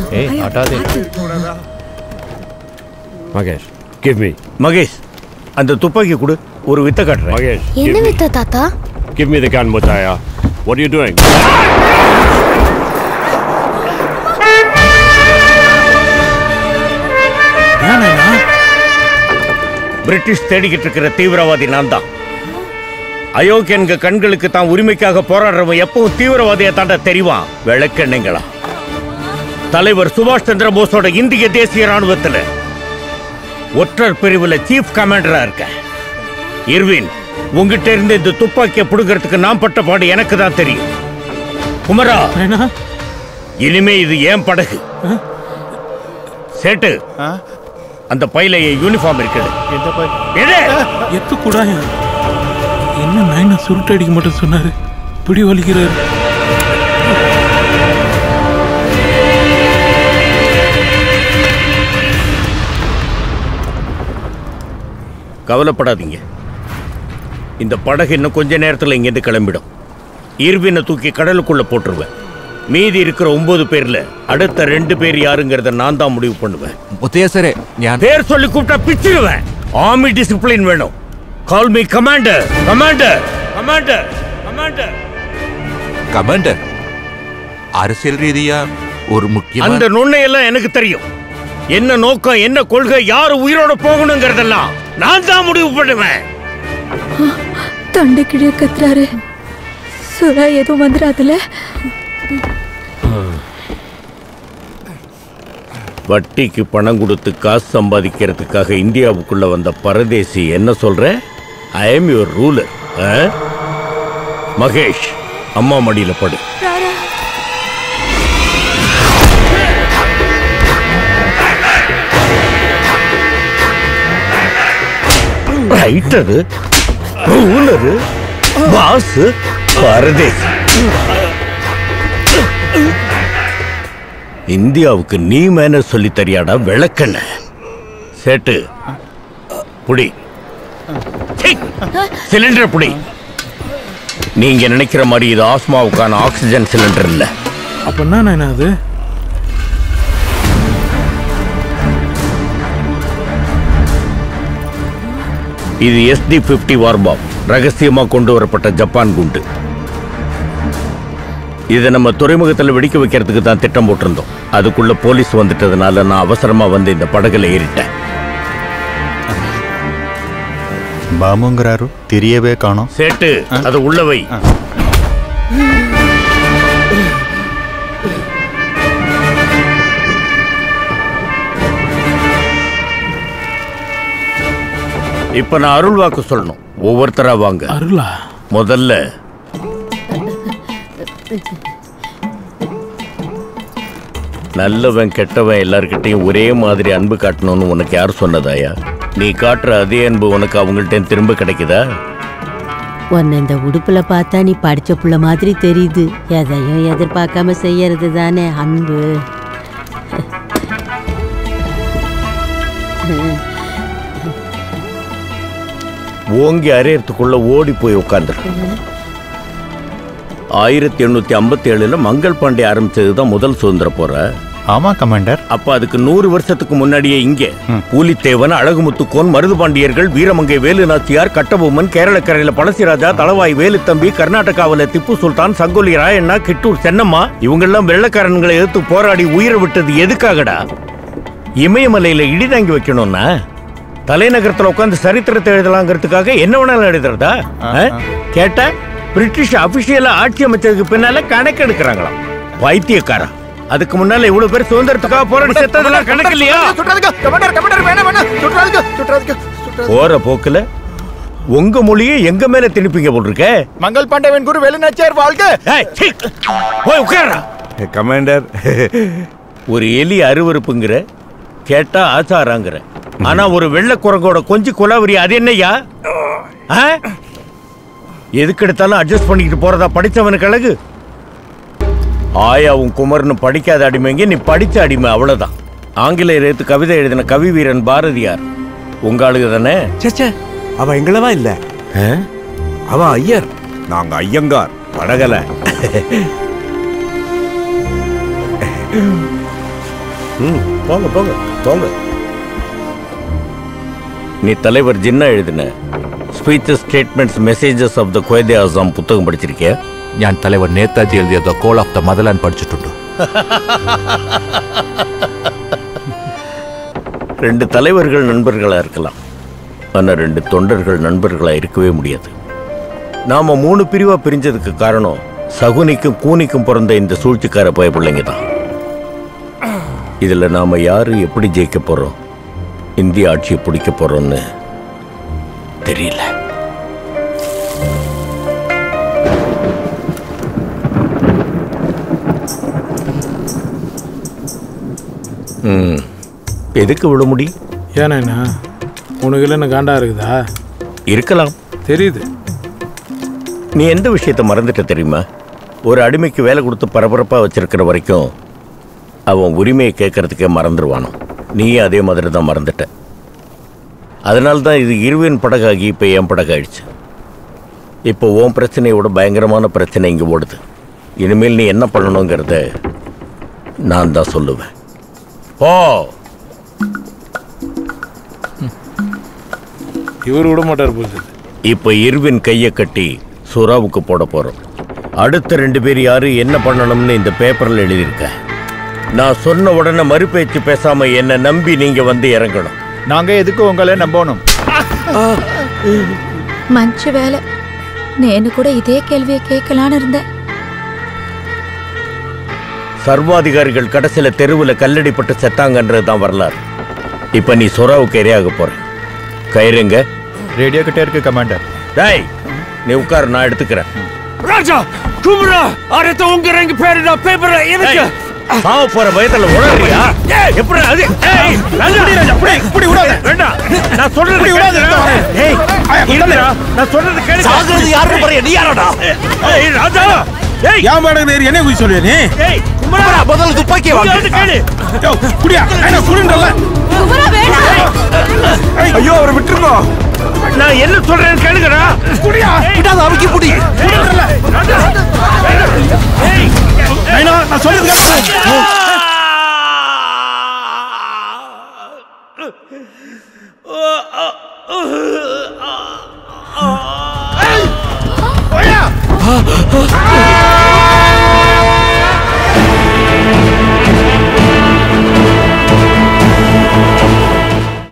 ஏய் ஆட்டாதே Mahesh give me Mahesh அந்த துப்பாக்கி கொடு ஒரு வித்த காட்டுறேன் மகேஷ் என்ன வித்த தாத்தா give me the gun Muthaiya what are you doing British தேடிக்கிட்டு இருக்கிற தீவிரவாதி நான் தான் அயோக்கியன்க கண்களுக்கு தான் உரிமைக்காக போராடுறவன் எப்பவும் தீவிரவாதியை தாண்ட தெரிவான் விளக்கெண்ணுங்களா தலைவர் சுபாஷ் சந்திர போஸோட இந்திய தேசிய ராணுவத்துல ஒற்றர் பிரிவுல சீஃப் கமாண்டரா இருக்க இர்வின் உங்ககிட்ட இருந்து இந்த துப்பாக்கியை புடுங்கிறதுக்கு நான் பட்ட பாடு எனக்கு தான் தெரியும் குமரா இனிமே இது ஏன் படகு சேட்டு அந்த பையில என் யூனிஃபார்ம் இருக்குது எடு. எத்துக்கூடா என்ன நைனா சுருட்டடிக்க மட்டும் சொன்னாரு பிடி வலிக்கிறாரு கவலைப்படாதீங்க இந்த படகு இன்னும் கொஞ்ச நேரத்தில் இங்கேருந்து கிளம்பிடும் ஈர்வினை தூக்கி கடலுக்குள்ள போட்டுருவேன் மீதி இருக்கிற ஒன்பது பேர்ல அடுத்த ரெண்டு பேர் யாருங்கிறத நான் தான் முடிவு பண்ணுவேன் മുത്തയ്യ സാറേ ഞാൻ பேர் சொல்லி கூப்பிட்டா பிச்சிடுவேன் ஆர்மி டிசிப்ளின் வேணும் call me commander commander commander commander commander அரசியல் ரீதியா ஒரு முக்கியமான அந்த நுண்ணையெல்லாம் எனக்கு தெரியும் என்ன நோக்கம் என்ன கொள்கை யாரு உயிரோட போகணுங்கிறதெல்லாம் நான் தான் முடிவு பண்ணுவேன் தொண்டை கிழிய கத்துறாரு சுறா எதுவும் வந்துடாதுல வட்டிக்கு பணம் கொடுத்து காசு சம்பாதிக்கிறதுக்காக இந்தியாவுக்குள்ள வந்த பரதேசி என்ன சொல்ற I am your ruler Mahesh அம்மா மடியில படு ரைட்டரு ரூலரு பாஸ் பரதேசி இந்தியாவுக்கு நீ மேனஸ் சொல்லி தரியாடா விளக்கண்ண சேட்டு புடி சிலிண்டர் புடி நீங்க நினைக்கிற மாதிரி இது ஆஸ்மாவுக்கான ஆக்சிஜன் சிலிண்டர் இல்ல அப்ப என்ன நைனா அது இது எஸ்டி பிப்டி வார்பாம் ரகசியமா கொண்டு வரப்பட்ட ஜப்பான் குண்டு இதை நம்ம துறைமுகத்தில் வெடிக்க வைக்கிறதுக்கு தான் திட்டம் போட்டிருந்தோம் அதுக்குள்ள போலீஸ் வந்துட்டதுனால நான் அவசரமா வந்து இந்த படகுல ஏறிட்டேன் ಬಾಮುಂಗರಾರು ತಿರಿಯಬೇ ಕಾಣೋ சேட்டு அதை உள்ள வை இப்ப நான் அருள் வாக்கு சொல்லணும் ஒவ்வொருத்தரா வாங்க அருளா முதல்ல நல்லவன் கெட்டவன் எல்லார்கிட்டையும் ஒரே மாதிரி அன்பு காட்டணும்னு உனக்கு யார் சொன்னதாயா நீ காட்டுற அதே அன்பு உனக்கு அவங்கள்ட்ட திரும்ப கிடைக்குதா உன்னை இந்த உடுப்புல பார்த்தா நீ படிச்ச புள்ள மாதிரி தெரியுது எதையும் எதிர்பார்க்காம செய்யறது தானே அன்பு ஓங்கி அரையறதுக்குள்ள ஓடி போய் உட்காந்துரு ஆயிரத்தி எண்ணூத்தி ஐம்பத்தி ஏழுல மங்கள் பாண்டே ஆரம்பிச்சது தான் முதல் சுதந்திர போற ஆமா கமாண்டர் அப்ப அதுக்கு நூறு வருஷத்துக்கு முன்னாடியே இங்கே பூலித்தேவன் அழகுமுத்துக்கோன் மருதுபாண்டியர்கள் வீரமங்கை வேலுநாச்சியார் கட்டபொம்மன் கேரளக்கரையில பழசிராஜா தளவாய் வேலுத்தம்பி கர்நாடகாவுல திப்பு சுல்தான் சங்கொலி ராயண்ணா கிட்டூர் சென்னம்மா இவங்கெல்லாம் வெள்ளக்காரன்களை எதிர்த்து போராடி உயிரை விட்டது எதுக்காகடா இமயமலையில இடிதாங்கி வைக்கணும்னா தலைநகரத்துல உட்கார்ந்து சரித்திரத்தை எழுதலாங்கிறதுக்காக என்ன வேணாலும் எழுதுறதா ஆ? கேட்டா பிரிட்டிஷ் அபிஷியலா ஆட்சி அமைச்சதுக்கு பின்னால கணக்கு எடுக்கிறாங்களாம் பைத்தியக்காரா அதுக்கு முன்னால இவ்வளவு பேர் சுதந்திரத்துக்காக போராடி செத்ததெல்லாம் கணக்கு இல்லையா போற போக்குல உங்க மொழியை எங்க மேல திணிப்பீங்க போல் இருக்க மங்கள் பாண்டவன் குரு வெளிநாச்சியார் வாழ்க ஏய், சீ, போய் உட்கார்றா கமாண்டர் ஒரு எலி அருவருப்புங்கிற கேட்டா ஆச்சாராங்கிற ஆனா ஒரு வெள்ளை குரங்கோட கொஞ்சி குலவரி அது என்னய்யா ஆ? எதுக்கு எடுத்தாலும் அட்ஜஸ்ட் பண்ணிக்கிட்டு போறதா படிச்சவனுக்கு அழகு ஆயாவும் குமரனும் படிக்காத அடிமைங்க நீ படிச்ச அடிமை அவ்வளவுதான் ஆங்கிலேயர் எடுத்து கவிதை எழுதின கவி வீரன் பாரதியார் உங்க ஆளுக தானே சேச்சே அவ எங்களவா இல்ல அவ ஐயர் நாங்க ஐயங்கார் படகல ம் போங்க போங்க போங்க நீ தலைவர் ஜின்னா எழுதின speeches statements messages of the Quaid-e Azam புத்தகம் படிச்சிருக்கியா ഞാൻ തലവർ നേതാജി എഴുതിയ the call of the motherland പഠിച്ചിട്ടുണ്ട് ரெண்டு தலைவர்கள் நண்பர்களா இருக்கலாம் ஆனா ரெண்டு தொண்டர்கள் நண்பர்களா இருக்கவே முடியாது நாம மூணு பிரிவா பிரிஞ்சதுக்கு காரணம் சகுனிக்கும் கூனிக்கும் பிறந்த இந்த சூழ்ச்சிக்கார பய பிள்ளைங்க தான் இதுல நாம யாரு எப்படி ஜெயிக்க போறோம் இந்திய ஆட்சியை பிடிக்க போறோம்னு தெரியல ம் எதுக்கு விட முடி ஏன்னா உனக்கு இல்லை காண்டா இருக்குதா இருக்கலாம் தெரியுது நீ எந்த விஷயத்தை மறந்துட்ட தெரியுமா ஒரு அடிமைக்கு வேலை கொடுத்து பரபரப்பாக வச்சிருக்கிற வரைக்கும் அவன் உரிமையை கேட்கறதுக்கே மறந்துடுவானோ நீயும் அதே மாதிரி தான் மறந்துட்ட அதனால தான் இது இருவின் படகாகி இப்போ என் படகாயிடுச்சு இப்போ உன் பிரச்சனையை விட பயங்கரமான பிரச்சனை இங்கே ஓடுது இனிமேல் நீ என்ன பண்ணணுங்கிறத நான் தான் சொல்லுவேன் ஓ இவர் விட மாட்டார் போகுது இப்போ இருவின் கையை கட்டி சுறாவுக்கு போட போறோம் அடுத்த ரெண்டு பேர் யாரு என்ன பண்ணணும்னு இந்த பேப்பர்ல எழுதியிருக்க நான் சொன்ன உடனே மறுபேச்சு பேசாம என்ன நம்பி நீங்க வந்து இறங்கணும் நாங்க எதுக்கு உங்களை நம்பணும் మంచి వేళ నేను కూడా ఇదే కేள்வியை கேட்கலான்னு இருந்தேன் சர்வாதிகாரிகள் கடைசியில தெருவுல கல்லடிப்பட்டு செத்தாங்கன்றது தான் வரலாறு இப்ப நீ சுறாவுக்கு இரையாக போற கயிறுங்க ரேடியோ கிட்ட இருக்கு கமாண்டர் டேய் நீ உட்காரு நான் எடுத்துக்கிறேன் ராஜா குமரா அடுத்த உங்க ரெங்க பேரு நான் பேப்பர்ல எனக்கு சாவ போற பயத்துல உணர்றியா எப்படி அது ஏய், ராஜா, இப்படி, இப்படி விடாத. வேண்டாம். நான் சொல்றது கேளுடா. ஏய், இருடா. நான் சொல்றது கேளுடா. ஏய், ராஜா. ஏய், ஏன் மேடம் நேரு என்ன போய் சொல்லுவே நீ ஏய், குமரா, இங்க வந்து கேளு. யோ, குடியா நான் சுருண்டல ஐயோ அவரை விட்டுருங்க நான் என்ன சொல்றேன்னு கேளுங்கடா குடியா விடாத அமைக்க முடி நான் சொல்றது போயா